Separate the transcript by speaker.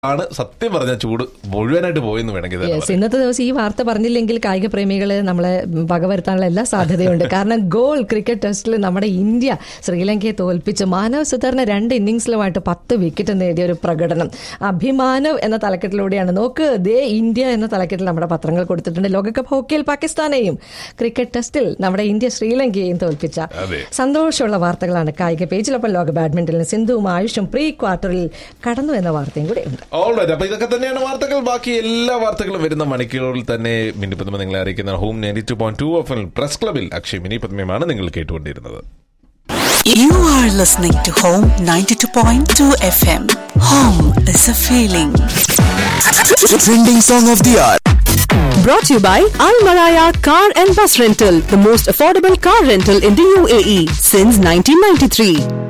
Speaker 1: ആണ് സത്യം പറഞ്ഞ ചൂട് മുഴുവനായിട്ട് പോയെന്ന് വേണമെങ്കിൽ തന്നെ
Speaker 2: യെസ് ഇന്നത്തെ ദിവസം ഈ വാർത്ത പറഞ്ഞില്ലെങ്കിൽ കായിക പ്രേമികൾ നമ്മളെ വകവരുത്താനുള്ള എല്ലാ സാധ്യതയുണ്ട് കാരണം ഗോൾ ക്രിക്കറ്റ് ടെസ്റ്റിൽ നമ്മുടെ ഇന്ത്യ ശ്രീലങ്കയെ തോൽപ്പിച്ച് മാനവ് സുധർണ രണ്ട് ഇന്നിംഗ്സിലുമായിട്ട് പത്ത് വിക്കറ്റ് നേടിയ ഒരു പ്രകടനം അഭിമാനവ് എന്ന തലക്കെട്ടിലൂടെയാണ് നോക്ക് ദേ ഇന്ത്യ എന്ന തലക്കെട്ടിൽ നമ്മുടെ പത്രങ്ങൾ കൊടുത്തിട്ടുണ്ട് ലോകകപ്പ് ഹോക്കിയിൽ പാകിസ്ഥാനെയും ക്രിക്കറ്റ് ടെസ്റ്റിൽ നമ്മുടെ ഇന്ത്യ ശ്രീലങ്കയെയും തോൽപ്പിച്ച
Speaker 1: അതെ.
Speaker 2: സന്തോഷമുള്ള വാർത്തകളാണ് കായിക പേജിലൊപ്പം ലോക ബാഡ്മിന്റണിൽ സിന്ധുവും ആയുഷും പ്രീ ക്വാർട്ടറിൽ കടന്നു എന്ന വാർത്തയും കൂടെ ഉണ്ട്
Speaker 1: ഓൾറൈറ്റ് അപ്പൊ ഇതൊക്കെ തന്നെയാണ് വാർത്തകൾ ബാക്കി എല്ലാ വാർത്തകളും വരുന്ന മണിക്കൂറിൽ തന്നെ മിനി പത്മ നിങ്ങളെ അറിയിക്കുന്ന home ninety two point two of press ക്ലബിൽ അക്ഷയ് മിനി പത്മയാണ് നിങ്ങൾ കേട്ടുകൊണ്ടിരുന്നത്
Speaker 3: You are listening to Home 92.2 FM. Home is a feeling.
Speaker 4: Trending song of the hour.
Speaker 5: Brought to you by Al Maraya Car and Bus Rental, the most affordable car rental in the UAE since 1993.